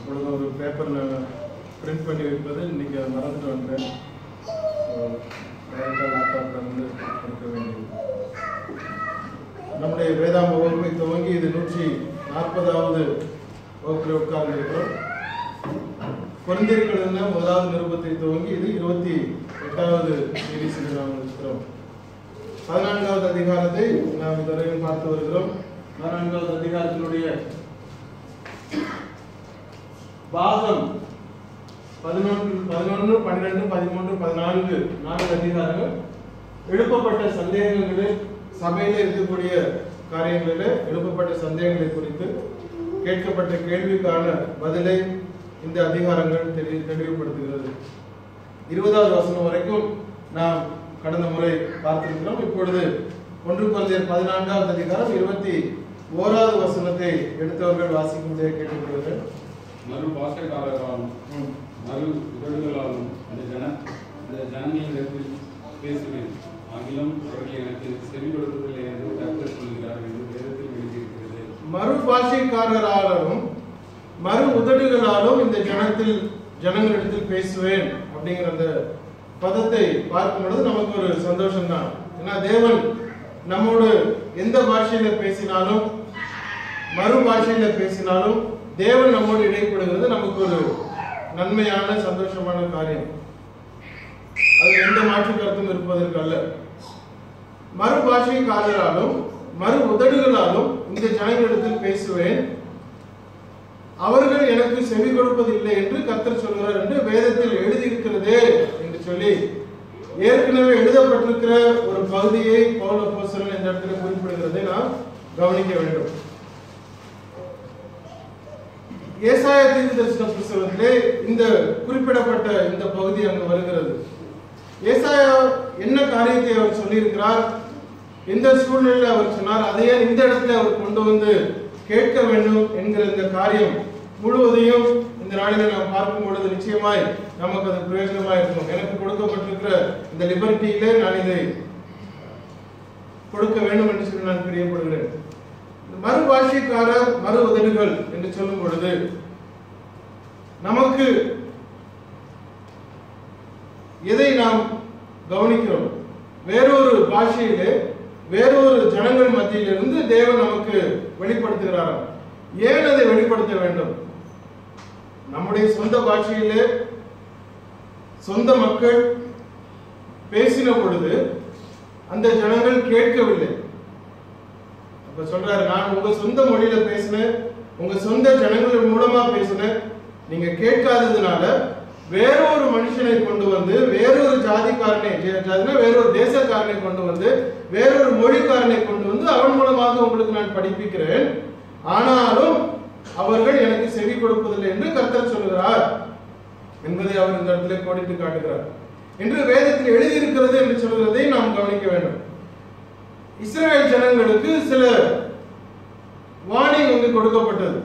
பொழுது ஒரு பேப்பரில் பிரிண்ட் பண்ணி வைப்பது இன்னைக்கு அதை மறந்துட்டு வந்தேன் டைரக்டாக லேப்டாப்பில் வந்து கொடுக்க வேண்டியது நம்முடைய வேதாந்த வகுப்பை துவங்கி இது நூற்றி நாற்பதாவது வகுப்பில் உட்கார்ந்திருக்கிறோம் குழந்தைகள் என்ன முதலாவது நிருபத்தை துவங்கி இது இருபத்தி எட்டாவது சீரீஸில் நாம் இருக்கிறோம் பதினான்காவது அதிகாரத்தை நாம் இதுவரையும் பார்த்து வருகிறோம் பதினான்காவது அதிகாரத்தினுடைய பாகம் பதினொன்று பதினொன்று பன்னிரெண்டு பதிமூன்று பதினான்கு நான்கு அதிகாரங்கள் எழுப்பப்பட்ட சந்தேகங்களில் சபையில இருக்கக்கூடிய காரியங்களில் எழுப்பப்பட்ட சந்தேகங்களை குறித்து கேட்கப்பட்ட கேள்விக்கான பதிலை இந்த அதிகாரங்கள் தெளி தெளிவுபடுத்துகிறது இருபதாவது வசனம் வரைக்கும் நாம் கடந்த முறை பார்த்திருக்கிறோம் இப்பொழுது ஒன்று குழந்தையர் பதினான்காவது அதிகாரம் இருபத்தி ஓராவது வசனத்தை எடுத்தவர்கள் வாசிக்கும்படியாக கேட்டுக்கொள்கிறேன் மறு பாசக்காரராலும் ம். மறு உதடுகளாலும் அந்த ஜன அந்த ஜனங்களிடத்தில் பேசுவேன் ஆகிலும் அவர்கள் எனக்கு செவி கொடுப்பதில்லை என்று கர்த்தர் சொல்கிறார் என்று வேதத்தில் எழுதியிருக்கிறது மறு பாஷைக்காரராலும் மறு உதடுகளாலும் இந்த ஜனத்தில் ஜனங்களிடத்தில் பேசுவேன் அப்படிங்கிற அந்த பதத்தை பார்க்கும் பொழுது நமக்கு ஒரு சந்தோஷம் தான் ஏன்னா தேவன் நம்மோடு எந்த பாஷையில பேசினாலும் மறு பாஷையில பேசினாலும் தேவன் நம்மோடு இடைப்படுகிறது நமக்கு ஒரு நன்மையான சந்தோஷமான காரியம் அது எந்த மாற்று கருத்தும் இருப்பதற்கு அல்ல மறு பாஷைக்காரராலும் மறு உதடுகளாலும் இந்த ஜனங்களிடத்தில் பேசுவேன் அவர்கள் எனக்கு செவி கொடுப்பதில்லை என்று கர்த்தர் சொல்கிறார் என்று வேதத்தில் எழுதியிருக்கிறதே என்று சொல்லி ஏற்கனவே எழுதப்பட்டிருக்கிற ஒரு பகுதியை பவுல போசரன் இந்த இடத்துல குறிப்பிடுகிறதை நாம் கவனிக்க வேண்டும் ஏசாய தீர்க்கதரிசன புஸ்தகத்திலே இந்த குறிப்பிடப்பட்ட இந்த பகுதி அங்கு வருகிறது ஏசாயா என்ன காரியத்தை அவர் சொல்லியிருக்கிறார் எந்த சூழ்நிலையில் அவர் சொன்னார் அதையே இந்த இடத்துல அவர் கொண்டு வந்து கேட்க வேண்டும் என்கிற இந்த காரியம் முழுவதையும் இந்த நாளில் நாம் பார்க்கும் பொழுது நிச்சயமாய் நமக்கு அது பிரயோஜனமாய் இருக்கும் எனக்கு கொடுக்கப்பட்டிருக்கிற இந்த லிபர்ட்டியிலே நான் இதை கொடுக்க வேண்டும் என்று சொல்லி நான் பிரியப்படுகிறேன் இந்த மறு பாஷைக்காரர் மறு உதடுகள் என்று சொல்லும் பொழுது நமக்கு எதை நாம் கவனிக்கிறோம் வேறொரு பாஷையிலே வேறொரு ஜனங்கள் மத்தியிலிருந்து தேவன் நமக்கு வெளிப்படுத்துகிறாராம் ஏன் அதை வெளிப்படுத்த வேண்டும் நம்முடைய சொந்த பாஷையிலே சொந்த மக்கள் பேசின பொழுது அந்த ஜனங்கள் கேட்கவில்லை அப்ப சொல்றாரு நான் உங்க சொந்த மொழியில பேசினேன் உங்க சொந்த ஜனங்கள் மூலமா பேசினேன் நீங்க கேட்காததுனால வேறொரு மனுஷனை கொண்டு வந்து வேறொரு ஜாதிக்காரனை ஜே- ஜாதினா வேறொரு தேசக்காரனை கொண்டு வந்து வேறொரு மொழிக்காரனை கொண்டு வந்து அவன் மூலமாக உங்களுக்கு நான் படிப்பிக்கிறேன் ஆனாலும் அவர்கள் எனக்கு செவி கொடுப்பதில்லை என்று கர்த்தர் சொல்கிறார் என்பதை அவர் இந்த இடத்துல கோடிட்டு காட்டுகிறார் என்று வேதத்தில் எழுதியிருக்கிறது என்று சொல்கிறதை நாம் கவனிக்க வேண்டும் இஸ்ரவேல் ஜனங்களுக்கு சில வார்னிங் அங்கு கொடுக்கப்பட்டது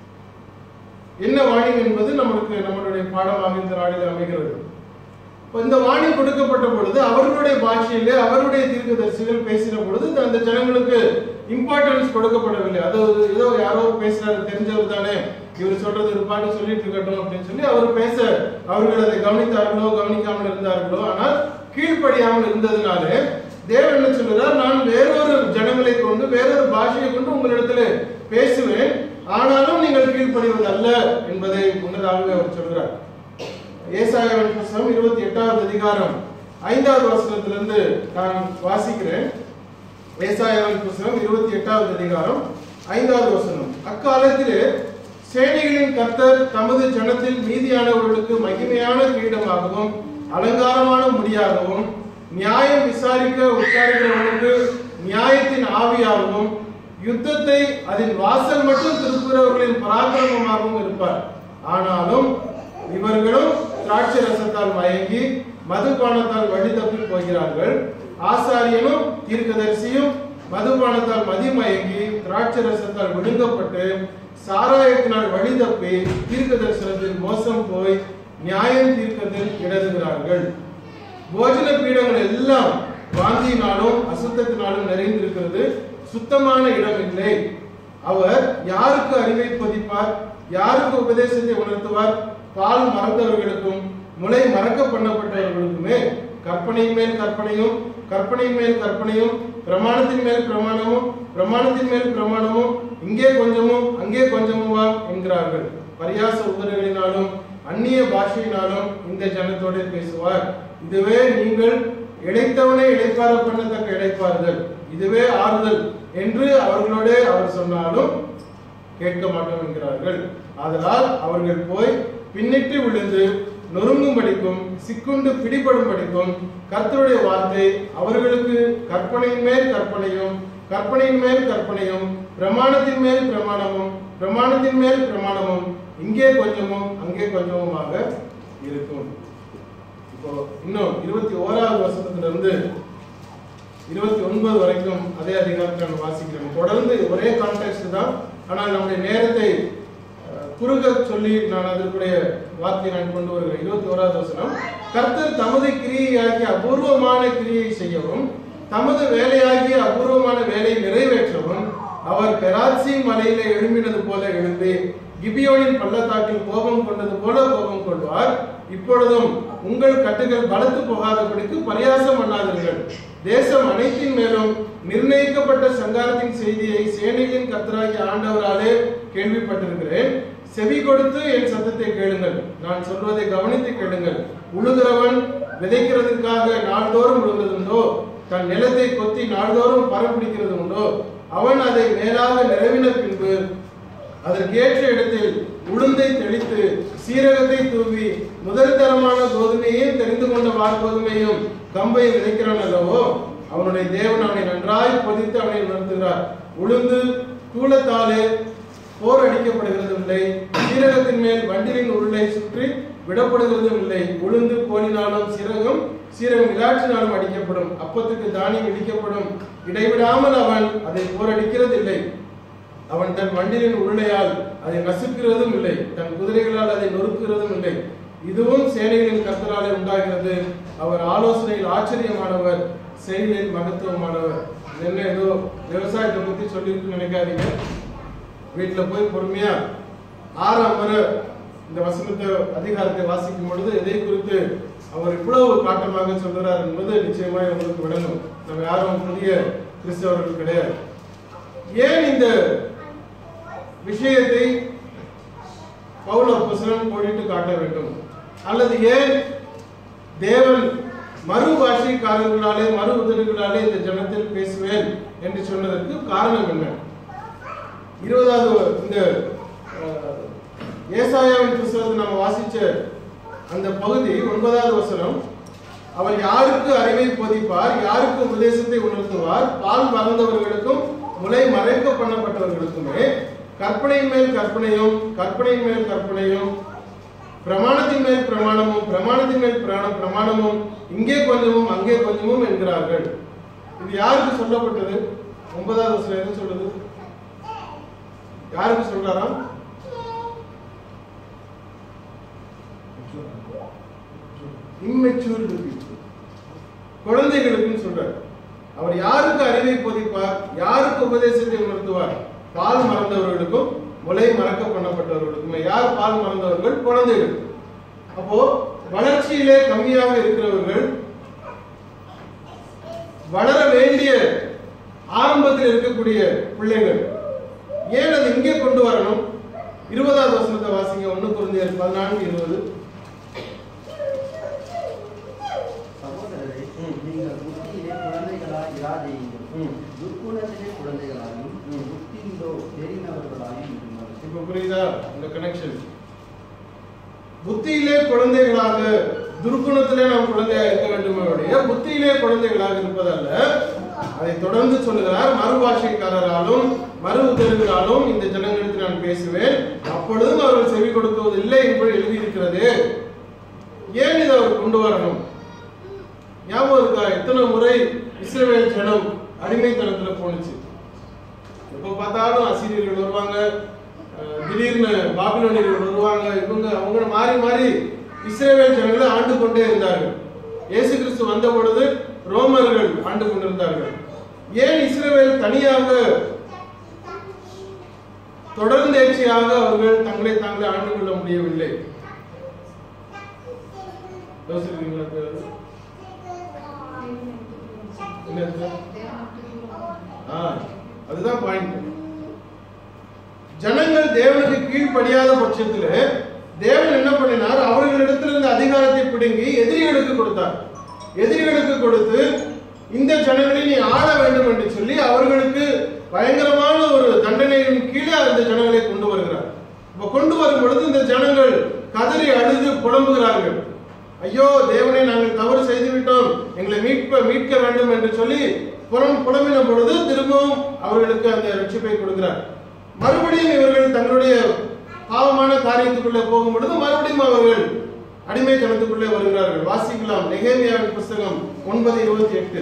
என்ன வார்னிங் என்பது நமக்கு நம்மளுடைய பாடமாக இந்த நாளில் அமைகிறது இப்ப இந்த வார்னிங் கொடுக்கப்பட்ட பொழுது அவர்களுடைய பாஷையிலே அவருடைய தீர்க்கதரிசிகள் பேசின பொழுது அந்த ஜனங்களுக்கு இம்பார்ட்டன்ஸ் கொடுக்கப்படவில்லை அது ஒரு ஏதோ யாரோ பேசுறாரு தெரிஞ்சவர் தானே இவர் சொல்றது ஒரு பாட்டு சொல்லிட்டு இருக்கட்டும் அப்படின்னு சொல்லி அவர் பேச அவர்கள் அதை கவனித்தார்களோ கவனிக்காமல் இருந்தார்களோ ஆனால் கீழ்ப்படியாமல் இருந்ததுனாலே தேவன் என்ன சொல்கிறார் நான் வேறொரு ஜனங்களை கொண்டு வேறொரு பாஷையை கொண்டு உங்களிடத்துல பேசுவேன் ஆனாலும் நீங்கள் கீழ்ப்படிவது அல்ல என்பதை முன்னதாகவே அவர் சொல்கிறார் ஏசாயாவின் புஸ்தகம் இருபத்தி எட்டாவது அதிகாரம் ஐந்தாவது வசனத்திலிருந்து நான் வாசிக்கிறேன் ஏசாயாவின் புஸ்தகம் இருபத்தி எட்டாவது அதிகாரம் ஐந்தாவது வசனம் அக்காலத்திலே சேனைகளின் கர்த்தர் தமது ஜனத்தில் மீதியானவர்களுக்கு மகிமையான கிரீடமாகவும் அலங்காரமான முடியாகவும் நியாயம் விசாரிக்க உட்காருகிறவனுக்கு நியாயத்தின் ஆவியாகவும் யுத்தத்தை அதன் வாசல் மட்டும் திருப்புகிறவர்களின் பராக்கிரமமாகவும் இருப்பார் ஆனாலும் இவர்களும் திராட்சை ரசத்தால் மயங்கி மதுபானத்தால் வழி தப்பி போகிறார்கள் ஆசாரியனும் தீர்க்கதரிசியும் மதுபானத்தால் மதிமயங்கி திராட்சை ரசத்தால் விழுங்கப்பட்டு சாராயத்தினால் வழி தப்பி தீர்க்க தரிசனத்தில் மோசம் போய் நியாயம் தீர்க்கத்தில் இடதுகிறார்கள் போஜன பீடங்கள் எல்லாம் வாந்தியினாலும் அசுத்தத்தினாலும் நிறைந்திருக்கிறது சுத்தமான இடம் இல்லை அவர் யாருக்கு அறிவை பதிப்பார் யாருக்கு உபதேசத்தை உணர்த்துவார் பால் மறந்தவர்களுக்கும் முளை மறக்க பண்ணப்பட்டவர்களுக்குமே கற்பனையின் மேல் கற்பனையும் கற்பனையின் மேல் கற்பனையும் பிரமாணத்தின் மேல் பிரமாணமும் பிரமாணத்தின் மேல் பிரமாணமும் இங்கே கொஞ்சமும் அங்கே கொஞ்சமுமா என்கிறார்கள் பரியாச உதடுகளினாலும் அந்நிய பாஷையினாலும் இந்த ஜனத்தோடு பேசுவார் இதுவே நீங்கள் இழைத்தவனை இழைப்பார பண்ணத்தக்க இழைப்பார்கள் இதுவே ஆறுதல் என்று அவர்களோட அவர் சொன்னாலும் கேட்க மாட்டோம் என்கிறார்கள் ஆதலால் அவர்கள் போய் பின்னிட்டு விழுந்து நொறுங்கும் படிக்கும் சிக்குண்டு பிடிபடும் படிக்கும் கர்த்தருடைய வார்த்தை அவர்களுக்கு கற்பனையின் மேல் கற்பனையும் கற்பனையின் மேல் கற்பனையும் பிரமாணத்தின் மேல் பிரமாணமும் பிரமாணத்தின் மேல் பிரமாணமும் இங்கே கொஞ்சமும் அங்கே கொஞ்சமுமாக இருக்கும் இப்போ இன்னும் இருபத்தி ஓராவது வருஷத்துல இருந்து இருபத்தி ஒன்பது வரைக்கும் அதே அதிகாரத்தை நம்ம வாசிக்கிறோம் தொடர்ந்து ஒரே கான்டெக்ட் தான் ஆனால் நம்முடைய நேரத்தை அஹ், குறுக சொல்லி நான் அதற்குடைய வார்த்தையை நான் கொண்டு வருகிறேன் இருபத்தி ஓராவது வசனம் கர்த்தர் தமது கிரியையாகிய அபூர்வமான கிரியை செய்யவும் தமது வேலையாகிய அபூர்வமான வேலையை நிறைவேற்றவும் அவர் பெராட்சி மலையில எழும்பினது போல எழும்பி கிபியோனின் பள்ளத்தாக்கில் கோபம் கொண்டது போல கோபம் கொள்வார் இப்பொழுதும் உங்கள் கட்டுகள் பலத்து போகாதபடிக்கு பரியாசம் பண்ணாதீர்கள் தேசம் அனைத்தின் மேலும் நிர்ணயிக்கப்பட்ட சங்காரத்தின் செய்தியை சேனையின் கர்த்தராகிய ஆண்டவராலே கேள்விப்பட்டிருக்கிறேன் செவி கொடுத்து என் சத்தத்தை கேளுங்கள் நான் சொல்வதை கவனித்து கேளுங்கள் உழுகிறவன் விதைக்கிறதுக்காக நாள்தோறும் உழுகிறதுண்டோ தன் நிலத்தை கொத்தி நாள்தோறும் பரப்பிடிக்கிறது உண்டோ அவன் அதை மேலாக நிறைவின பின்பு அதற்கேற்ற இடத்தில் உளுந்தை தெளித்து சீரகத்தை தூவி முதல் தரமான கோதுமையையும் தெரிந்து கொண்ட வார் கோதுமையும் கம்பையும் விதைக்கிறான் அல்லவோ அவனுடைய தேவன் அவனை நன்றாய் பொதித்து அவனை உணர்த்துகிறார் உளுந்து தூளத்தாலே போர் அடிக்கப்படுகிறதும் இல்லை சீரகத்தின் மேல் வண்டிலின் உருளை சுற்றி விடப்படுகிறதும் இல்லை உளுந்து கோலினாலும் சீரகம் சீரகம் விளாற்றினாலும் அடிக்கப்படும் அப்பத்துக்கு தானியம் இடிக்கப்படும் இடைவிடாமல் அவன் அதை போரடிக்கிறது இல்லை அவன் தன் வண்டிலின் உருளையால் அதை நசுக்கிறதும் இல்லை தன் குதிரைகளால் அதை நொறுக்குகிறதும் இல்லை இதுவும் சேனைகளின் கர்த்தராலே உண்டாகிறது அவர் ஆலோசனையில் ஆச்சரியமானவர் செயலில் மகத்துவமானவர் என்ன ஏதோ விவசாயத்தை பத்தி சொல்லியிருக்கு நினைக்காதீங்க வீட்டுல போய் பொறுமையா ஆறாம் முறை இந்த வசனத்தை அதிகாரத்தை வாசிக்கும் பொழுது எதை குறித்து அவர் இவ்வளவு காட்டமாக சொல்கிறார் என்பது நிச்சயமாய் உங்களுக்கு விளங்கும் நம்ம யாரும் புதிய கிறிஸ்தவர்கள் கிடையாது ஏன் இந்த விஷயத்தை பவுல் அப்போஸ்தலன் கோடிட்டு காட்ட வேண்டும் அல்லது ஏன் தேவன் மறு பாஷைக்காரர்களாலே மறு உதவிகளாலே இந்த ஜனத்தில் பேசுவேன் என்று சொன்னதற்கு காரணம் என்ன இருபதாவது இந்த அஹ், ஏசாயாவின் புஸ்தகத்தை நம்ம வாசிச்ச அந்த பகுதி ஒன்பதாவது வசனம் அவர் யாருக்கு அறிவை போதிப்பார் யாருக்கு உபதேசத்தை உணர்த்துவார் பால் மறந்தவர்களுக்கும் முளை மறைக்க பண்ணப்பட்டவர்களுக்குமே கற்பனையின் மேல் கற்பனையும் கற்பனையின் மேல் கற்பனையும் பிரமாணத்தின் மேல் பிரமாணமும் பிரமாணத்தின் மேல் பிராண- பிரமாணமும் இங்கே கொஞ்சமும் அங்கே கொஞ்சமும் என்கிறார்கள் இது யாருக்கு சொல்லப்பட்டது ஒன்பதாவது வசனம் எது சொல்லுது யாருக்கு சொல்றாராம் immature people குழந்தைகளுக்குன்னு சொல்றார் அவர் யாருக்கு அறிவை போதிப்பார் யாருக்கு உபதேசத்தை உணர்த்துவார் பால் மறந்தவர்களுக்கும் முளை மறக்க பண்ணப்பட்டவர்களுக்குமே யார் பால் மறந்தவர்கள் குழந்தைகள் அப்போ வளர்ச்சியிலே கம்மியாக இருக்கிறவர்கள் வளர வேண்டிய ஆரம்பத்தில் இருக்கக்கூடிய பிள்ளைகள் ஏன் அது இங்கே கொண்டு வரணும் இருபதாவது வசனத்தை வாசிங்க ஒண்ணு குழந்தையர் பதினான்கு இருபது சகோதரரே ம். நீங்கள் புத்தியிலே குழந்தைகளாய் இராதேயுங்கள் ம். துர்க்குணத்திலே குழந்தைகளாயும் ம். புத்தியிலோ தெரிந்தவர்களாயும் இருங்கள் இப்ப புரியுதா இந்த கனெக்ஷன் புத்தியிலே குழந்தைகளாக துர்க்குணத்திலே நாம் குழந்தையாக இருக்க வேண்டுமே ஒழிய புத்தியிலே குழந்தைகளாக இருப்பதல்ல அதை தொடர்ந்து சொல்லுகிறார் மறுபாஷைக்காரராலும் மறு உதவிகளாலும் இந்த ஜனங்களுக்கு நான் பேசுவேன் அப்பொழுதும் அவர்கள் செவி கொடுக்குவதில்லை என்று எழுதியிருக்கிறது ஏன் இதை அவர் கொண்டு வரணும் ஞாபகம் இருக்கா எத்தனை முறை இஸ்ரவேல் ஜனம் அடிமைத்தனத்துல போனுச்சு எப்போ பார்த்தாலும் அசீரியர்கள் வருவாங்க அஹ் திடீர்னு பாபிலோனியர்கள் வருவாங்க இவங்க அவங்க மாறி மாறி இஸ்ரேவேல் ஜனங்களை ஆண்டு கொண்டே இருந்தார்கள் இயேசு கிறிஸ்து வந்த பொழுது ரோமர்கள் ஆண்டு கொண்டிருந்தார்கள் ஏன் இஸ்ரேவேல் தனியாக தொடர்ந்தேர்ச்சியாக அவர்கள் தங்களை தாங்களே ஆண்டு கொள்ள முடியவில்லை யோசிக்கிறீங்களா இப்ப? என்ன இருக்கு? ஆ, அதுதான் பாயிண்ட் ஜனங்கள் தேவனுக்கு கீழ்ப்படியாத பட்சத்துல தேவன் என்ன பண்ணினார் அவர்களிடத்தில் இருந்த அதிகாரத்தை பிடுங்கி எதிரிகளுக்கு கொடுத்தார் எதிரிகளுக்கு கொடுத்து இந்த ஜனங்களை நீ ஆள வேண்டும் என்று சொல்லி அவர்களுக்கு பயங்கரமான ஒரு தண்டனையின் கீழே அந்த ஜனங்களை கொண்டு வருகிறார் இப்ப கொண்டு வரும் பொழுது இந்த ஜனங்கள் கதறி அழுது புலம்புகிறார்கள் ஐயோ தேவனை நாங்கள் தவறு செய்து விட்டோம் எங்களை மீட்ப மீட்க வேண்டும் என்று சொல்லி புறம் புலம்பின பொழுது திரும்பவும் அவர்களுக்கு அந்த ரட்சிப்பை கொடுக்கிறார் மறுபடியும் இவர்கள் தங்களுடைய பாவமான காரியத்துக்குள்ளே போகும் பொழுது மறுபடியும் அவர்கள் அடிமைத்தனத்துக்குள்ளே வருகிறார்கள் வாசிக்கலாம் நெகேமியாவின் புஸ்தகம் ஒன்பது இருபத்தி எட்டு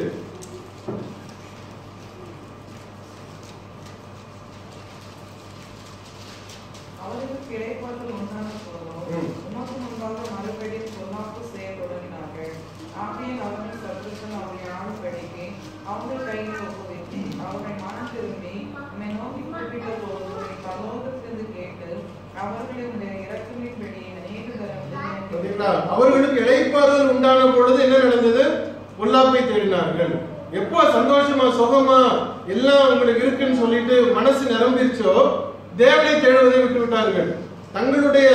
அவருக்கு கிடைப்பார்கள் உண்டான போதோ ம். உமக்கு முன்பாக மறுபடியும் பொல்லாப்பு செய்ய தொடங்கினார்கள் ஆகையால் அவர்கள் சத்துருக்கள் அவரை ஆளும்படிக்கு அவர்கள் கையில் ஒப்புவித்து அவர்கள் மனம் திரும்பி உன்னை நோக்கி கூப்பிட்ட போது உன்னை பரலோகத்திலிருந்து கேட்டு அவர்களை உன்னுடைய இறக்கமின்படி அநேக தரம் பார்த்தீங்களா? அவர்களுக்கு இளைப்பாறுதல் உண்டான பொழுது என்ன நடந்தது பொல்லாப்பை தேடினார்கள் எப்போ சந்தோஷமா சுகமா எல்லாம் உங்களுக்கு இருக்குன்னு சொல்லிட்டு மனசு நிரம்பிருச்சோ தேவனை தேடுவதை விட்டு விட்டார்கள் தங்களுடைய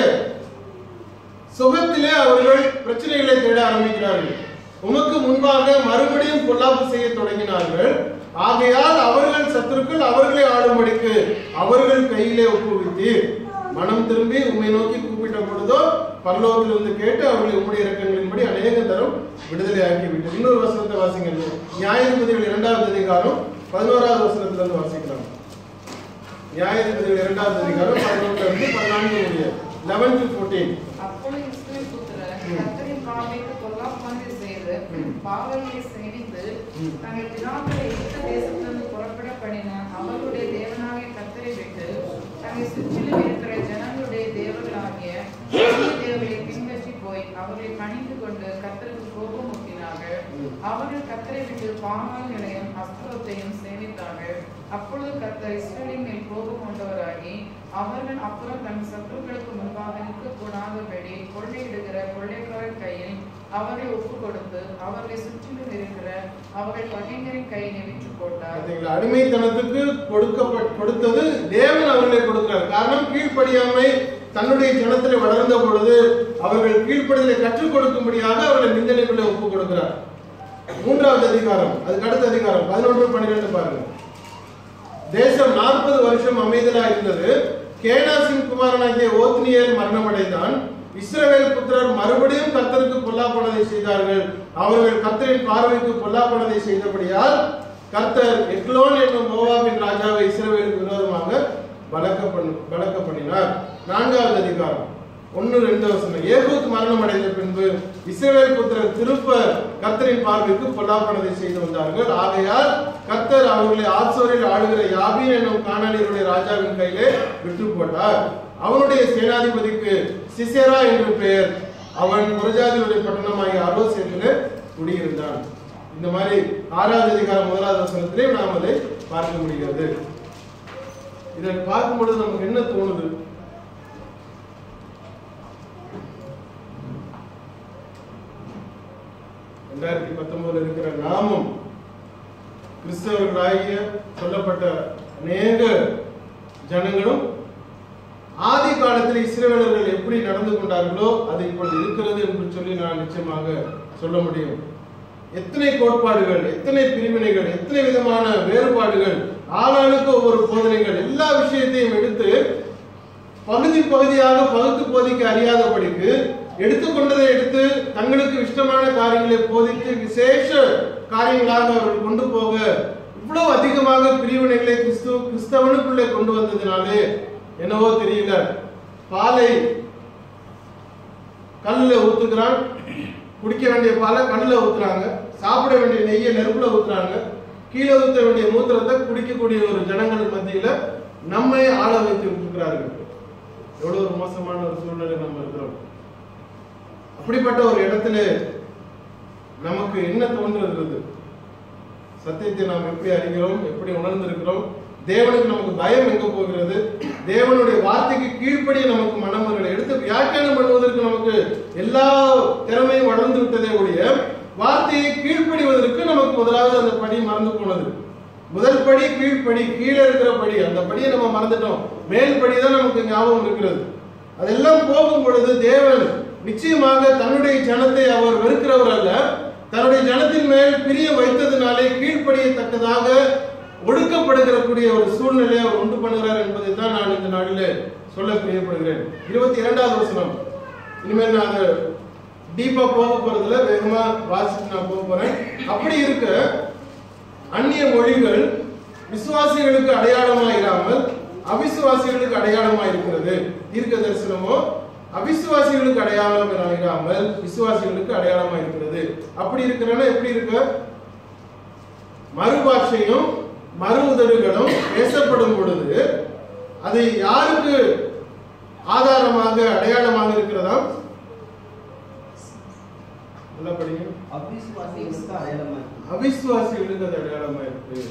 சுகத்திலே அவர்கள் பிரச்சனைகளை தேட ஆரம்பிக்கிறார்கள் உமக்கு முன்பாக மறுபடியும் பொல்லாப்பு செய்ய தொடங்கினார்கள் ஆகையால் அவர்கள் சத்துருக்கள் அவர்களை ஆளும்படிக்கு அவர்கள் கையிலே ஒப்புவித்தீர் மனம் திரும்பி உம்மை நோக்கி கூப்பிட்ட பொழுதோ பரலோகத்திலிருந்து கேட்டு அவர்களை உம்முடைய இறக்கங்களின்படி அநேக தரம் விடுதலை ஆக்கி விட்டு இன்னொரு வசனத்தை வாசிங்க நியாயாதிபதிகள் இரண்டாவது அதிகாரம் பதினோராவது வசனத்திலிருந்து வாசிக்கலாம் நியாயாதிபதிகள் இரண்டாவது அதிகாரம் பதினொன்றுல இருந்து பதினான்கு முடிய லெவன் டு ஃபோர்டீன் அப்பொழுது இஸ்ரவேல் புத்திரர் ம். கர்த்தரின் பார்வைக்கு பொல்லாப்பானதை செய்து ம். பாவங்களை சேமித்து ம். தங்கள் பிதாக்களை எகிப்து தேசத்திலிருந்து புறப்பட பண்ணின அவர்களுடைய தேவனாகிய கர்த்தரை விட்டு தங்களை சுற்றிலும் இருக்கிற ஜனங்களுடைய தேவர்களாகிய அந்நிய தேவர்களை பின்பற்றி போய் அவர்களை பணிந்து கொண்டு கர்த்தருக்கு கோபம் ஊட்டினார்கள் ம். அவர்கள் கர்த்தரை விட்டு பாகால்களையும் அஸ்திரத்தையும் சேமித்தார்கள் அப்பொழுது கர்த்தர் இஸ்ரவேலின் மேல் கோபம் கொண்டவராகி அவர்கள் அப்புறம் தன் சத்துருக்களுக்கு முன்பாக நிற்கக்கூடாதபடி கொள்ளையிடுகிற கொள்ளைக்காரர் கையில் அவர்களை ஒப்பு கொடுத்து அவர்களை சுற்றிலும் இருக்கிற அவர்கள் பகைஞரின் கையில் விற்று போட்டார் பார்த்தீங்களா? அடிமைத்தனத்துக்கு கொடுக்கப்பட் கொடுத்தது தேவன் அவர்களை கொடுக்கிறார் காரணம் கீழ்ப்படியாமை தன்னுடைய ஜனத்திலே வளர்ந்த பொழுது அவர்கள் கீழ்ப்படிதலை கற்றுக் கொடுக்கும்படியாக அவர்கள் நிந்தனைக்குள்ளே ஒப்பு கொடுக்கிறார் மூன்றாவது அதிகாரம் அதுக்கு அடுத்த அதிகாரம் பதினொன்று பன்னிரெண்டு பாருங்க தேசம் நாற்பது வருஷம் அமைதலா இருந்தது கேனாசின் குமாரனாகிய ஓத்னியேல் மரணமடைந்தான் இஸ்ரவேல் புத்திரர் மறுபடியும் கர்த்தருக்கு பொல்லாப்பனதை செய்தார்கள் அவர்கள் கர்த்தரின் பார்வைக்கு பொல்லாப்பனதை செய்தபடியால் கர்த்தர் எக்லோன் என்னும் மோவாபின் ராஜாவை இஸ்ரவேலுக்கு விரோதமாக பலக்க பண்ணு பலக்க பண்ணினார் நான்காவது அதிகாரம் ஒன்னு ரெண்டு வசனம் ஏகூத் மரணம் அடைந்த பின்பு இஸ்ரவேல் புத்திரர் திருப்ப கர்த்தரின் பார்வைக்கு பொல்லாப்பனதை செய்து வந்தார்கள் ஆகையால் கர்த்தர் அவர்களை ஆத்சோரில் ஆளுகிற யாபீன் என்னும் கானானியருடைய ராஜாவின் கையிலே விட்டு போட்டார் அவனுடைய சேனாதிபதிக்கு சிசேரா என்று பெயர் அவன் புரஜாதியுடைய பட்டணமாகிய அரோசேத்திலே குடியிருந்தான் இந்த மாதிரி ஆறாவது அதிகாரம் முதலாவது வசனத்திலே நாம் அதை பார்க்க முடிகிறது இதை பார்க்கும் பொழுது நமக்கு என்ன தோணுது ரெண்டாயிரத்தி பத்தொன்பதுல இருக்கிற நாமும் கிறிஸ்தவர்களாகிய சொல்லப்பட்ட அநேக ஜனங்களும் ஆதி காலத்தில் இஸ்ரவேலர்கள் எப்படி நடந்து கொண்டார்களோ அது இப்பொழுது இருக்கிறது என்று சொல்லி நான் நிச்சயமாக சொல்ல முடியும் எத்தனை கோட்பாடுகள் எத்தனை பிரிவினைகள் எத்தனை விதமான வேறுபாடுகள் ஆளாளுக்கு ஒவ்வொரு போதனைகள் எல்லா விஷயத்தையும் எடுத்து பகுதி பகுதியாக பகுத்து போதிக்க அறியாதபடிக்கு எடுத்துக்கொண்டதை எடுத்து தங்களுக்கு இஷ்டமான காரியங்களை போதித்து விசேஷ காரியங்களாக அவர்கள் கொண்டு போக இவ்வளவு அதிகமாக பிரிவினைகளை கிறிஸ்து கிறிஸ்தவனுக்குள்ளே கொண்டு வந்ததினாலே என்னவோ தெரியல பாலை கல்லுல ஊத்துக்கிறான் குடிக்க வேண்டிய பாலை கல்லுல ஊத்துறாங்க சாப்பிட வேண்டிய நெய்யை நெருப்புல ஊத்துறாங்க கீழே ஊத்த வேண்டிய மூத்திரத்தை குடிக்கக்கூடிய ஒரு ஜனங்கள் மத்தியில நம்மை ஆள வைத்து இருக்கிறார்கள் எவ்வளவு ஒரு மோசமான ஒரு சூழ்நிலை நம்ம இருக்கிறோம் அப்படிப்பட்ட ஒரு இடத்துல நமக்கு என்ன தோன்றுகிறது சத்தியத்தை நாம் எப்படி அறிகிறோம் எப்படி உணர்ந்திருக்கிறோம் தேவனுக்கு நமக்கு பயம் எங்க போகிறது தேவனுடைய வார்த்தைக்கு கீழ்ப்படிய நமக்கு மனம் வரல எடுத்து வியாக்கியானம் பண்ணுவதற்கு நமக்கு எல்லா திறமையும் வளர்ந்து விட்டதே ஒழிய வார்த்தையை கீழ்ப்படிவதற்கு நமக்கு முதலாவது அந்த படி மறந்து போனது முதல் படி கீழ்ப்படி கீழே இருக்கிற படி அந்த படியை நம்ம மறந்துட்டோம் மேல் படி தான் நமக்கு ஞாபகம் இருக்கிறது அதெல்லாம் போகும் பொழுது தேவன் நிச்சயமாக தன்னுடைய ஜனத்தை அவர் வெறுக்கிறவர் அல்ல தன்னுடைய ஜனத்தின் மேல் பிரியம் வைத்ததினாலே கீழ்ப்படியத்தக்கதாக ஒடுக்கப்படுகிற கூடிய ஒரு சூழ்நிலையை அவர் உண்டு பண்ணுகிறார் என்பதை தான் நான் இந்த நாளிலே சொல்ல பிரியப்படுகிறேன் இருபத்தி இரண்டாவது வசனம் இனிமேல் நான் அதை டீப்பா போக போறதுல வேகமா வாசிச்சு நான் போக போறேன் அப்படி இருக்க அந்நிய மொழிகள் விசுவாசிகளுக்கு அடையாளமாக இராமல் அவிசுவாசிகளுக்கு அடையாளமாக இருக்கிறது தீர்க்க தரிசனமோ அவிசுவாசிகளுக்கு அடையாளம் இராமல் விசுவாசிகளுக்கு அடையாளமா இருக்கிறது அப்படி இருக்கிறனா எப்படி இருக்க மறுபாஷையும் மறு உதடுகளும் பேசப்படும் பொழுது அது யாருக்கு ஆதாரமாக அடையாளமாக இருக்கிறதா நல்லா படிங்க அவிசுவாசிகளுக்கு அடையாளமா இருக்கு. அவிசுவாசிகளுக்கு அது அடையாளமா இருக்கு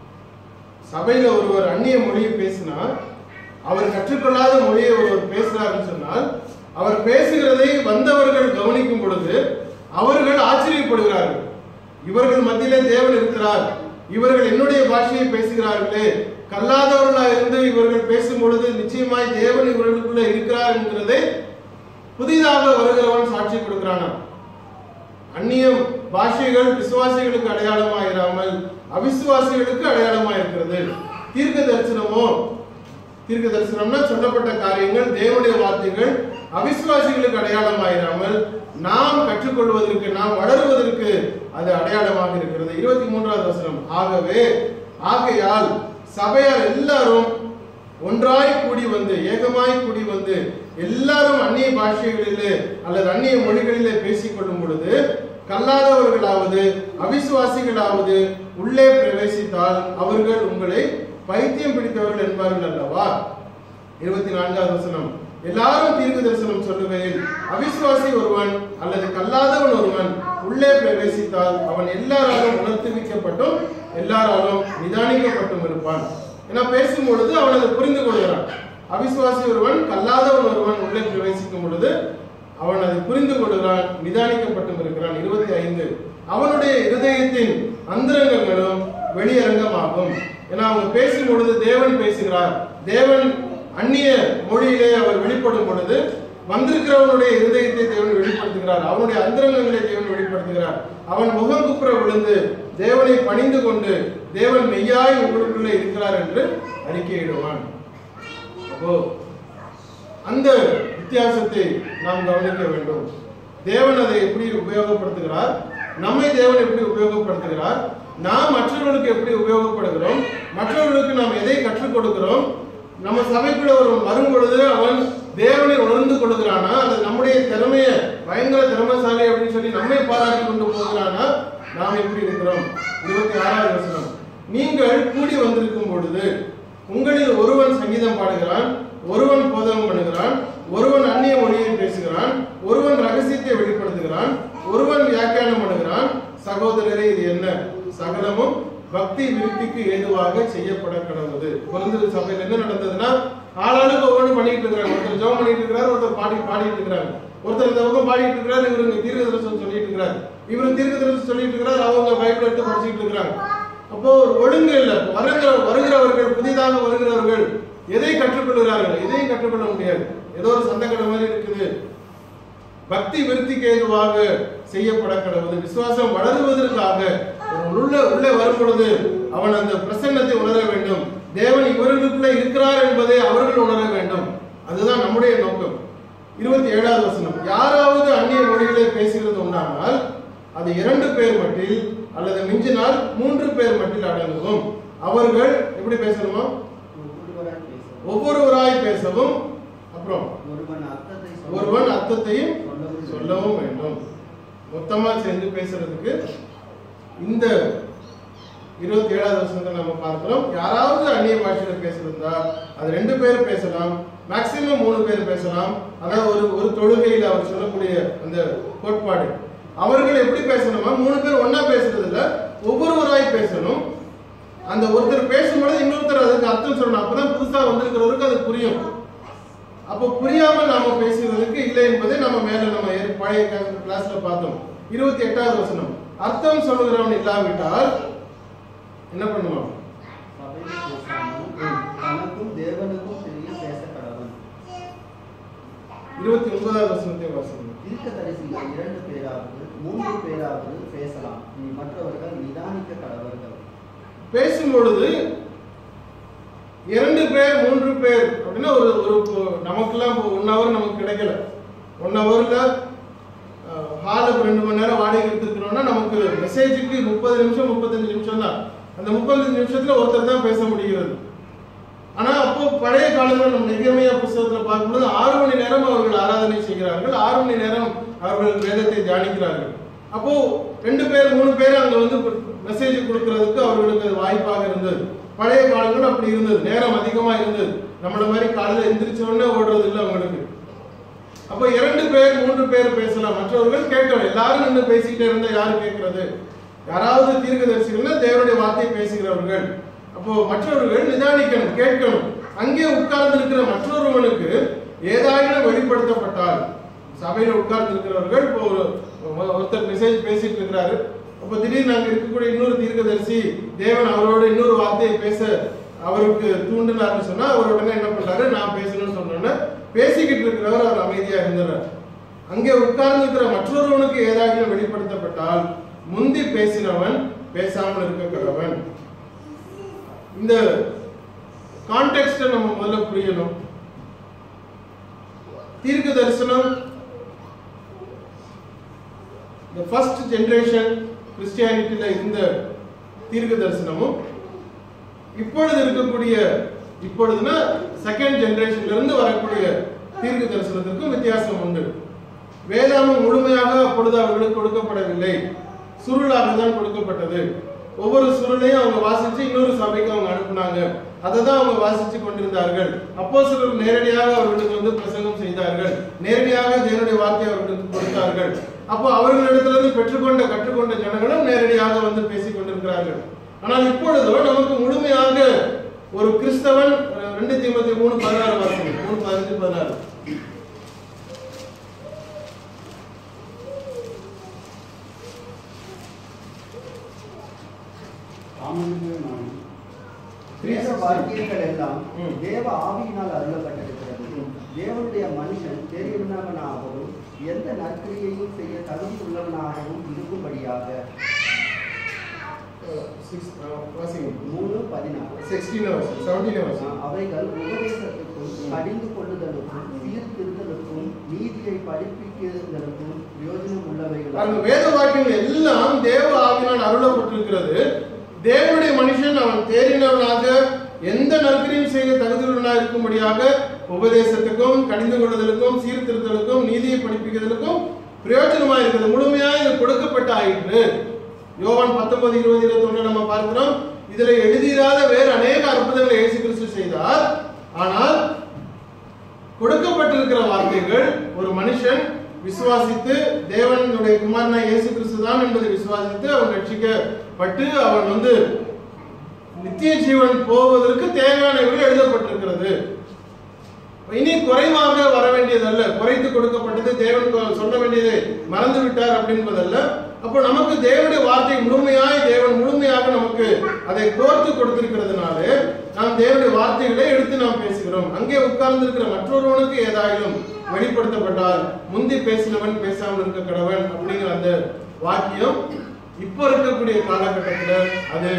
சபையில ஒருவர் அந்நிய மொழியை பேசினா அவர் கற்றுக்கொள்ளாத மொழியை ஒருவர் பேசுறாருன்னு சொன்னால் அவர் பேசுகிறதை வந்தவர்கள் கவனிக்கும் பொழுது அவர்கள் ஆச்சரியப்படுகிறார்கள் இவர்கள் மத்தியிலே தேவன் இருக்கிறார் இவர்கள் என்னுடைய பாஷையை பேசுகிறார்களே கல்லாதவர்களா இருந்து இவர்கள் பேசும் பொழுது நிச்சயமாய் தேவன் இவர்களுக்குள்ள இருக்கிறார் என்கிறதை புதிதாக வருகிறவன் சாட்சி கொடுக்கிறானாம் அந்நியம் பாஷைகள் விசுவாசிகளுக்கு அடையாளமாக இராமல் அவிசுவாசிகளுக்கு அடையாளமாக இருக்கிறது தீர்க்க தரிசனமோ தீர்க்க தரிசனம்னா சொல்லப்பட்ட காரியங்கள் தேவனுடைய வார்த்தைகள் அவிசுவாசிகளுக்கு அடையாளமாயிராமல் நாம் கற்றுக்கொள்வதற்கு நாம் வளருவதற்கு அது அடையாளமாக இருக்கிறது இருபத்தி மூன்றாவது வசனம் ஆகவே ஆகையால் சபையார் எல்லாரும் ஒன்றாய் கூடி வந்து ஏகமாய் கூடி வந்து எல்லாரும் அந்நிய பாஷைகளிலே அல்லது அந்நிய மொழிகளிலே பேசிக் கொள்ளும் பொழுது கல்லாதவர்களாவது அவிசுவாசிகளாவது உள்ளே பிரவேசித்தால் அவர்கள் உங்களை பைத்தியம் பிடித்தவர்கள் என்பார்கள் அல்லவா இருபத்தி நான்காவது வசனம் எல்லாரும் தீர்க்க தரிசனம் சொல்லுகையில் அவிசுவாசி ஒருவன் அல்லது கல்லாதவன் ஒருவன் உள்ளே பிரவேசித்தால் அவன் எல்லாராலும் உணர்த்துவிக்கப்பட்டும் எல்லாராலும் நிதானிக்கப்பட்டும் இருப்பான் ஏன்னா பேசும் பொழுது அவன் அதை புரிந்து கொள்கிறான் அவிசுவாசி ஒருவன் கல்லாதவன் ஒருவன் உள்ளே பிரவேசிக்கும் பொழுது அவன் அதை புரிந்து கொள்கிறான் நிதானிக்கப்பட்டும் இருக்கிறான் இருபத்தி ஐந்து அவனுடைய இருதயத்தின் அந்தரங்கங்களும் வெளியரங்கமாகும் ஏன்னா அவங்க பேசும் பொழுது தேவன் பேசுகிறார் தேவன் அந்நிய மொழியிலே அவர் வெளிப்படும் பொழுது வந்திருக்கிறவனுடைய இருதயத்தை தேவன் வெளிப்படுத்துகிறார் அவனுடைய அந்தரங்கங்களை தேவன் வெளிப்படுத்துகிறார் அவன் முகம் குப்புற விழுந்து தேவனை பணிந்து கொண்டு தேவன் மெய்யாய் உங்களுக்குள்ளே இருக்கிறார் என்று அறிக்கையிடுவான் அப்போ அந்த வித்தியாசத்தை நாம் கவனிக்க வேண்டும் தேவன் அதை எப்படி உபயோகப்படுத்துகிறார் நம்மை தேவன் எப்படி உபயோகப்படுத்துகிறார் நாம் மற்றவர்களுக்கு எப்படி உபயோகப்படுகிறோம் மற்றவர்களுக்கு நாம் எதை கற்றுக் கொடுக்கிறோம் நம்ம சபைக்குள்ள ஒரு வரும் பொழுது அவன் தேவனை உணர்ந்து கொள்கிறானா அது நம்முடைய திறமைய பயங்கர திறமைசாலி அப்படின்னு சொல்லி நம்மை பாராட்டி கொண்டு போகிறானா நாம் எப்படி இருக்கிறோம் இருபத்தி ஆறாவது வசனம் நீங்கள் கூடி வந்திருக்கும் பொழுது உங்களில் ஒருவன் சங்கீதம் பாடுகிறான் ஒருவன் போதகம் பண்ணுகிறான் ஒருவன் அந்நிய மொழியை பேசுகிறான் ஒருவன் ரகசியத்தை வெளிப்படுத்துகிறான் ஒருவன் வியாக்கியானம் பண்ணுகிறான் சகோதரரே இது என்ன சகலமும் பக்தி விருத்திக்கு ஏதுவாக செய்யப்பட கடவுது குறைந்தது சபையில் என்ன நடந்ததுன்னா ஆளாளுக்கு ஒவ்வொன்று பண்ணிட்டு இருக்கிறாங்க ஒருத்தர் ஜெபம் பண்ணிட்டு இருக்கிறார் ஒருத்தர் பாடி பாடிட்டு இருக்கிறாங்க ஒருத்தர் இந்த பக்கம் பாடிட்டு இருக்கிறார் இவரு தீர்க்க தரிசனம் சொல்லிட்டு இருக்கிறார் இவரு தீர்க்க தரிசனம் சொல்லிட்டு இருக்கிறார் அவங்க பைபிள் எடுத்து படிச்சுட்டு இருக்கிறாங்க அப்போ ஒரு ஒழுங்கு இல்லை வருகிற வருகிறவர்கள் புதிதாக வருகிறவர்கள் எதை கற்றுக்கொள்கிறார்கள் எதையும் கற்றுக்கொள்ள முடியாது ஏதோ ஒரு சந்தக்கடை மாதிரி இருக்குது பக்தி விருத்திக்கு ஏதுவாக செய்யப்பட கடவுது விசுவாசம் வளருவதற்காக ஒரு உள்ள உள்ளே வரும் பொழுது அவன் அந்த பிரசன்னத்தை உணர வேண்டும் தேவன் இவர்களுக்குள்ள இருக்கிறார் என்பதை அவர்கள் உணர வேண்டும் அதுதான் நம்முடைய நோக்கம் இருபத்தி ஏழாவது வசனம் யாராவது அந்நிய மொழிகளை பேசுகிறது உண்டானால் அது இரண்டு பேர் மட்டில் அல்லது மிஞ்சினால் மூன்று பேர் மட்டில் அடங்கும் அவர்கள் எப்படி பேசணுமா ஒருவராய் பேசவும். ஒவ்வொருவராய் பேசவும் அப்புறம் ஒருவன் அர்த்தத்தை சொல்ல- ஒருவன் அர்த்தத்தையும் சொல்லவும் சொல்லவும் வேண்டும் மொத்தமா சேர்ந்து பேசுறதுக்கு இந்த இருபத்தி ஏழாவது வருஷத்தை நம்ம பார்க்கிறோம் யாராவது அந்நிய பாஷையில பேசுறதா அது ரெண்டு பேர் பேசலாம் மேக்சிமம் மூணு பேர் பேசலாம் அதாவது ஒரு ஒரு தொழுகையில் அவர் சொல்லக்கூடிய அந்த கோட்பாடு அவர்கள் எப்படி பேசணுமா மூணு பேர் ஒண்ணா பேசுறது இல்ல ஒவ்வொருவராய் பேசணும் அந்த ஒருத்தர் பேசும்பொழுது இன்னொருத்தர் அதுக்கு அர்த்தம் சொல்லணும் அப்பதான் புதுசா வந்திருக்கிறவருக்கு அது புரியும் அப்போ புரியாம நாம பேசுறதுக்கு இல்லை என்பதை நம்ம மேல நம்ம ஏற்~ பழைய கிளாஸ்ல பார்த்தோம் இருபத்தி எட்டாவது வசனம் அர்த்தம் சொல்லுகிறவன் இல்லாவிட்டால் என்ன பண்ணுவான் சபையில் பேசாமல் தனக்கும் தேவனுக்கும் தெரிய பேச கடவன் இருபத்தி ஒன்பதாவது வசனத்தை வாசிக்கணும் தீர்க்கதரிசிகள் இரண்டு பேராவது மூன்று பேராவது பேசலாம் மற்றவர்கள் நிதானிக்க கடவர்கள் பேசும் பொழுது இரண்டு பேர் மூன்று பேர் அப்படின்னா ஒரு ஒரு இப்போ நமக்கெல்லாம் இப்போ ஒன் ஹவர் நமக்கு கிடைக்கல ஒன் ஹவர்ல ஹாலுக்கு ரெண்டு மணி நேரம் வாடகை எடுத்துக்கிறோம்னா நமக்கு மெசேஜுக்கு முப்பது நிமிஷம் முப்பத்தஞ்சு நிமிஷம் தான் அந்த முப்பத்தஞ்சு நிமிஷத்துல ஒருத்தர் தான் பேச முடிகிறது ஆனா அப்போ பழைய காலங்களில் நம்ம நிகமையா புஸ்தகத்துல பார்க்கும்போது ஆறு மணி நேரம் அவர்கள் ஆராதனை செய்கிறார்கள் ஆறு மணி நேரம் அவர்கள் வேதத்தை தியானிக்கிறார்கள் அப்போ ரெண்டு பேர் மூணு பேர் அங்க வந்து மெசேஜ் கொடுக்கறதுக்கு அவர்களுக்கு அது வாய்ப்பாக இருந்தது பழைய காலங்கள் அப்படி இருந்தது நேரம் அதிகமா இருந்தது நம்மள மாதிரி காலையில எந்திரிச்ச உடனே ஓடுறது இல்லை அவங்களுக்கு அப்போ இரண்டு பேர் மூன்று பேர் பேசலாம் மற்றவர்கள் கேட்கணும் எல்லாரும் நின்று பேசிக்கிட்டே இருந்தா யாரு கேட்கறது யாராவது தீர்க்கதரிசிகள்னா தேவனுடைய வார்த்தையை பேசுகிறவர்கள் அப்போ மற்றவர்கள் நிதானிக்கணும் கேட்கணும் அங்கே உட்கார்ந்து இருக்கிற மற்றொருவனுக்கு ஏதாயினும் வெளிப்படுத்தப்பட்டால் சபையில உட்கார்ந்து இருக்கிறவர்கள் இப்போ ஒரு ஒருத்தர் மெசேஜ் பேசிட்டு இருக்கிறாரு அப்போ திடீர்னு அங்க இருக்கக்கூடிய இன்னொரு தீர்க்கதரிசி தேவன் அவரோட இன்னொரு வார்த்தையை பேச அவருக்கு தூண்டினார்னு சொன்னா அவர் உடனே என்ன பண்றாரு நான் பேசணும்னு சொன்னோன்னே பேசிக்கிட்டு இருக்கிறவர் அவர் அமைதியா இருந்தார் அங்கே உட்கார்ந்து இருக்கிற மற்றொருவனுக்கு ஏதாவது வெளிப்படுத்தப்பட்டால் முந்தி பேசினவன் பேசாமல் இருக்க கடவன் இந்த கான்டெக்ட நம்ம முதல்ல புரியணும் தீர்க்க தரிசனம் இந்த ஃபர்ஸ்ட் ஜெனரேஷன் கிறிஸ்டியானிட்டியில இருந்த தீர்க்க தரிசனமும் இப்பொழுது இருக்கக்கூடிய இப்பொழுதுனா செகண்ட் ஜெனரேஷன்ல இருந்து வரக்கூடிய தீர்க்க தரிசனத்திற்கும் வித்தியாசம் உண்டு வேதாமம் முழுமையாக அப்பொழுது அவர்களுக்கு கொடுக்கப்படவில்லை சுருளாக தான் கொடுக்கப்பட்டது ஒவ்வொரு சுருளையும் அவங்க வாசிச்சு இன்னொரு சபைக்கு அவங்க அனுப்புனாங்க அதை தான் அவங்க வாசிச்சு கொண்டிருந்தார்கள் அப்போ சிலர் நேரடியாக அவர்களுக்கு வந்து பிரசங்கம் செய்தார்கள் நேரடியாக தேவனுடைய வார்த்தை அவர்களுக்கு கொடுத்தார்கள் அப்போ அவர்களிடத்திலிருந்து பெற்றுக்கொண்ட கற்றுக்கொண்ட ஜனங்களும் நேரடியாக வந்து பேசிக் கொண்டிருக்கிறார்கள் ஆனால் இப்பொழுதோ நமக்கு முழுமையாக ஒரு கிறிஸ்தவன் அஹ், ரெண்டு தீமத்தி மூணு பதினாறு வாசகம் மூணு பதினஞ்சு பதினாறு தாமதித்து நான் வேத வாக்கியங்கள் எல்லாம் ம். தேவ ஆவியினால் அருளப்பட்டிருக்கிறது தேவனுடைய மனுஷன் பெரியவனாகவும் எந்த நற்கிரியையும் செய்ய தகுதி உள்ளவனாகவும் இருக்கும்படியாக சிக்ஸ் வாசிங்க மூணு பதினாறு சிக்ஸ்டீன் வாசிங்க செவன்டீன் வாசிங்க அவைகள் உபதேசத்துக்கும் கடிந்து கொள்ளுதலுக்கும் சீர்திருத்தலுக்கும் நீதியை படிப்பிக்கிறதற்கும் பிரயோஜனம் பாருங்க உள்ளவைகள் வேத வாக்கியங்கள் எல்லாம் தேவ ஆவினால் அருளப்பட்டிருக்கிறது தேவனுடைய மனுஷன் அவன் தேறினவனாக எந்த நற்கரையும் செய்ய தகுதியுள்ளவனாக இருக்கும்படியாக உபதேசத்துக்கும் கடிந்து கொள்ளுதலுக்கும் சீர்திருத்தலுக்கும் நீதியை படிப்பிக்கிறதுக்கும் பிரயோஜனமா இருக்குது முழுமையா இது கொடுக்கப்பட்ட ஆயிற்று யோவான் பத்தொன்பது இருபது இருபத்தி நம்ம பார்க்கிறோம் இதுல எழுதிராத வேறு அநேக அற்புதங்களை இயேசு கிறிஸ்து செய்தார் ஆனால் கொடுக்கப்பட்டிருக்கிற வார்த்தைகள் ஒரு மனுஷன் விசுவாசித்து தேவனுடைய குமாரனா இயேசு கிறிஸ்து தான் என்பதை விசுவாசித்து அவன் ரட்சிக்கப்பட்டு அவன் வந்து நித்திய ஜீவன் போவதற்கு தேவையானவைகள் எழுதப்பட்டிருக்கிறது இனி குறைவாக வர வேண்டியதல்ல குறைத்து கொடுக்கப்பட்டது தேவன் கொ- சொல்ல வேண்டியதை மறந்து விட்டார் அப்படின்பதல்ல அப்போ நமக்கு தேவனுடைய வார்த்தை முழுமையாய் தேவன் முழுமையாக நமக்கு அதை கோர்த்து கொடுத்திருக்கிறதுனாலே நாம் தேவனுடைய வார்த்தைகளை எடுத்து நாம் பேசுகிறோம் அங்கே உட்கார்ந்து இருக்கிற மற்றொருவனுக்கு ஏதாயிலும் வெளிப்படுத்தப்பட்டால் முந்தி பேசினவன் பேசாமல் இருக்க கடவன் அப்படிங்கிற அந்த வாக்கியம் இப்போ இருக்கக்கூடிய காலகட்டத்துல அது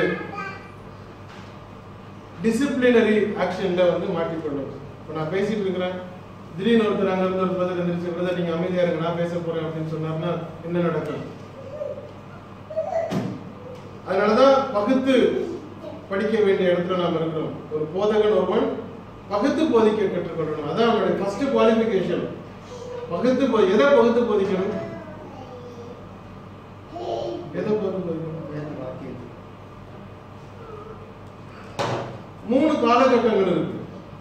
டிசிப்ளினரி ஆக்ஷன்ல வந்து மாட்டிக்கொள்ளும் இப்போ நான் பேசிட்டு இருக்கிறேன் திடீர்னு ஒருத்தர் அங்க இருந்து ஒரு பதில் இருந்துச்சு பிரதர் நீங்க அமைதியா இருங்க நான் பேச போறேன் அப்படின்னு சொன்னார்னா என்ன நடக்கும் அதனாலதான் பகுத்து படிக்க வேண்டிய இடத்துல நாம் இருக்கிறோம் ஒரு போதகன் ஒருவன் பகுத்து போதிக்க கற்றுக்கொள்ளணும் அதான் அவனுடைய ஃபர்ஸ்ட் குவாலிஃபிகேஷன் பகுத்து போ எதை பகுத்து போதிக்கணும் எதை பகுத்து போதிக்கணும் வேத வாக்கியம் மூணு காலகட்டங்கள் இருக்கு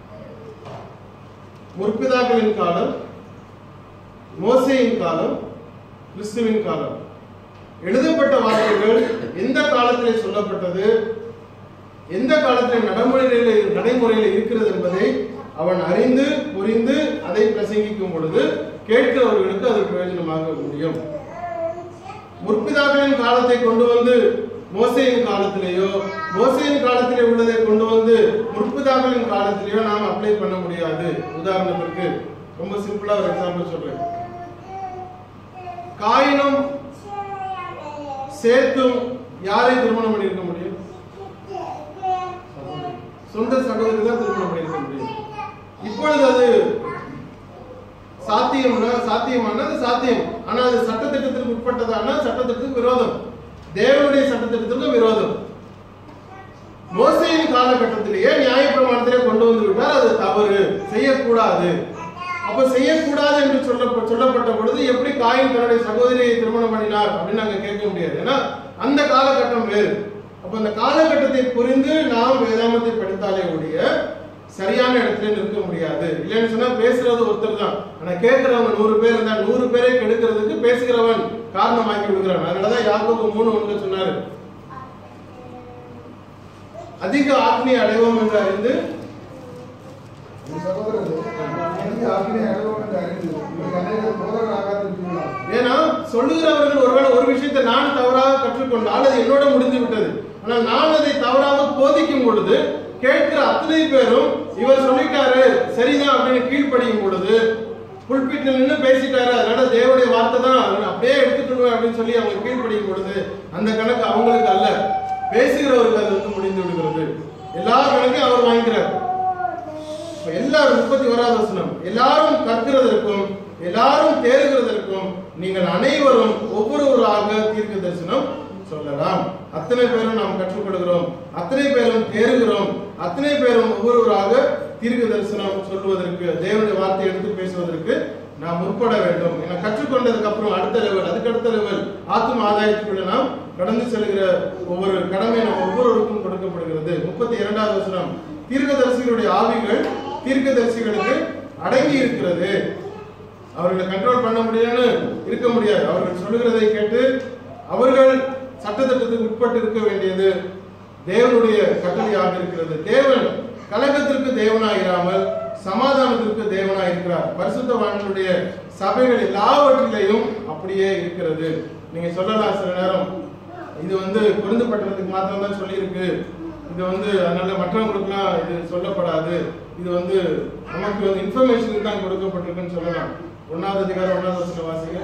முற்பிதாக்களின் காலம் மோசேயின் காலம் கிறிஸ்துவின் காலம் எழுதப்பட்ட வார்த்தைகள் எந்த காலத்திலே சொல்லப்பட்டது எந்த காலத்தில் நடைமுறையில நடைமுறையில் இருக்கிறது என்பதை அவன் அறிந்து புரிந்து அதை பிரசங்கிக்கும் பொழுது கேட்கிறவர்களுக்கு அது பிரயோஜனமாக முடியும் முற்பிதாக்களின் காலத்தை கொண்டு வந்து மோசையின் காலத்திலேயோ மோசையின் காலத்திலே உள்ளதை கொண்டு வந்து முற்பிதாக்களின் காலத்திலேயோ நாம் அப்ளை பண்ண முடியாது உதாரணத்திற்கு ரொம்ப சிம்பிளா ஒரு எக்ஸாம்பிள் சொல்றேன் காயினும் சேத்தும் யாரை திருமணம் பண்ணியிருக்க முடியும் சொந்த சகோதரி தான் திருமணம் பண்ணியிருக்க முடியும் இப்பொழுது அது சாத்தியம்னா சாத்தியமானா அது சாத்தியம் ஆனா அது சட்டத்திட்டத்திற்கு உட்பட்டதானா சட்டத்திட்டத்துக்கு விரோதம் தேவனுடைய சட்டத்திட்டத்திற்கு விரோதம் மோசையின் காலகட்டத்திலேயே நியாயப்பிரமாணத்திலே கொண்டு வந்து விட்டார் அது தவறு செய்யக்கூடாது அப்ப செய்யக்கூடாது என்று சொல்ல சொல்லப்பட்ட பொழுது எப்படி காயின் தன்னுடைய சகோதரியை திருமணம் பண்ணினார் அப்படின்னு நாங்க கேட்க முடியாது ஏன்னா அந்த காலகட்டம் வேறு அப்ப அந்த காலகட்டத்தை புரிந்து நாம் வேதாமத்தை படித்தாலே ஒழிய சரியான இடத்துல நிற்க முடியாது இல்லைன்னு சொன்னா பேசுறது ஒருத்தர் தான் ஆனா கேட்கிறவங்க நூறு பேர் இருந்தா நூறு பேரை கெடுக்கிறதுக்கு பேசுகிறவன் காரணமாக்கி விடுகிறான் அதனாலதான் யாக்கோபு மூணு ஒன்று சொன்னாரு அதிக ஆக்னி அடைவோம் என்று அறிந்து என் சகோதரரே, எனக்கு ஆக்கினை அடைவோம் என்று அறிந்து, உங்களுக்கு அநேகர் போதகராகாது இருக்கிறீர்களா? ஏன்னா சொல்லுகிறவர்கள் ஒருவேளை ஒரு விஷயத்தை நான் தவறாக கற்றுக்கொண்டால் அது என்னோட முடிந்து விட்டது ஆனால் நான் அதை தவறாக போதிக்கும் பொழுது கேட்கிற அத்தனை பேரும் இவர் சொல்லிட்டாரு சரிதான் அப்படின்னு கீழ்ப்படியும் பொழுது புல்பிட்டில் நின்று பேசிட்டாரு அதனால தேவனுடைய வார்த்தை தான் அதை அப்படியே எடுத்துக்கணும் அப்படின்னு சொல்லி அவங்க கீழ்ப்படியும் பொழுது அந்த கணக்கு அவங்களுக்கு அல்ல பேசுகிறவருக்கு அது வந்து முடிந்து விடுகிறது எல்லா கணக்கையும் அவர் வாங்கிக்கிறார் இப்ப எல்லாரும் முப்பத்தி ஓராவது வசனம் எல்லாரும் கற்கிறதற்கும் எல்லாரும் தேறுகிறதற்கும் நீங்கள் அனைவரும் ஒவ்வொருவராக தீர்க்க தரிசனம் சொல்லலாம் அத்தனை பேரும் நாம் கற்றுக்கொள்கிறோம் அத்தனை பேரும் தேறுகிறோம் அத்தனை பேரும் ஒவ்வொருவராக தீர்க்க தரிசனம் சொல்வதற்கு தேவனுடைய வார்த்தை எடுத்து பேசுவதற்கு நாம் முற்பட வேண்டும் என கற்றுக்கொண்டதுக்கு அப்புறம் அடுத்த லெவல் அதுக்கு அடுத்த லெவல் ஆத்தும ஆதாயத்துக்குள்ள நாம் கடந்து செல்கிற ஒவ்வொரு கடமை நம்ம ஒவ்வொருவருக்கும் கொடுக்கப்படுகிறது முப்பத்தி இரண்டாவது வசனம் தீர்க்கதரிசிகளுடைய ஆவிகள் தீர்க்கதரிசிகளுக்கு அடங்கி இருக்கிறது அவர்களை கண்ட்ரோல் பண்ண முடியும்னு இருக்க முடியாது அவர்கள் சொல்லுகிறதை கேட்டு அவர்கள் சட்டத்திட்டத்துக்கு உட்பட்டு இருக்க வேண்டியது தேவனுடைய கட்டளையாக இருக்கிறது தேவன் கலகத்திற்கு தேவனாயிராமல் சமாதானத்திற்கு தேவனாய் இருக்கிறார் பரிசுத்தவான்களுடைய சபைகள் எல்லாவற்றிலையும் அப்படியே இருக்கிறது நீங்க சொல்லலாம் சில நேரம் இது வந்து பொருந்தப்பட்டதுக்கு மாத்திரம் தான் சொல்லியிருக்கு இது வந்து அதனால மற்றவங்களுக்குலாம் இது சொல்லப்படாது இது வந்து நமக்கு வந்து இன்ஃபர்மேஷனுக்கு தான் கொடுக்கப்பட்டிருக்குன்னு சொல்லலாம் ஒன்னாவது அதிகாரம் ஒன்னாவது வசனம் வாசிங்க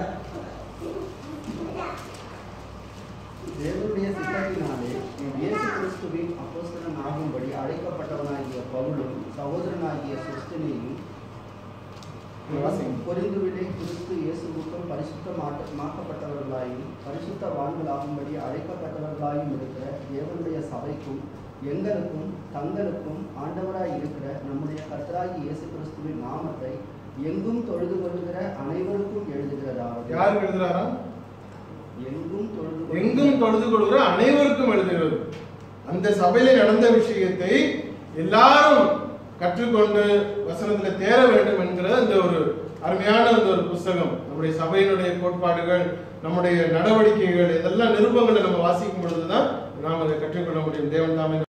தேவனுடைய சித்தத்தினாலே இயேசு கிறிஸ்துவின் அப்போஸ்தலன் ஆகும்படி அழைக்கப்பட்டவனாகிய பவுலும் சகோதரனாகிய சுஸ்தினையும் பொரிந்துவிலே கிறிஸ்து இயேசுவுக்கும் பரிசுத்தமாக்கப்பட்டவர்களாயும் பரிசுத்தவான்களாகும்படி அழைக்கப்பட்டவர்களாயும் இருக்கிற தேவனுடைய சபைக்கும் எங்களுக்கும் தங்களுக்கும் ஆண்டவராய் இருக்கிற நம்முடைய கர்த்தராகிய இயேசு கிறிஸ்துவின் நாமத்தை எங்கும் தொழுது கொள்கிற அனைவருக்கும் எழுதுகிறதாவது யாருக்கு எழுதுறாரா எங்கும் தொழுது கொள்கிற- எங்கும் தொழுது கொள்கிற அனைவருக்கும் எழுதுகிறது அந்த சபையில நடந்த விஷயத்தை எல்லாரும் கற்றுக்கொண்டு வசனத்துல தேர வேண்டும் என்கிற அந்த ஒரு அருமையான அந்த ஒரு புஸ்தகம் நம்முடைய சபையினுடைய கோட்பாடுகள் நம்முடைய நடவடிக்கைகள் இதெல்லாம் நிருபங்களை நம்ம வாசிக்கும் பொழுதுதான் நாம் அதை கற்றுக்கொள்ள முடியும் தேவன் தாமே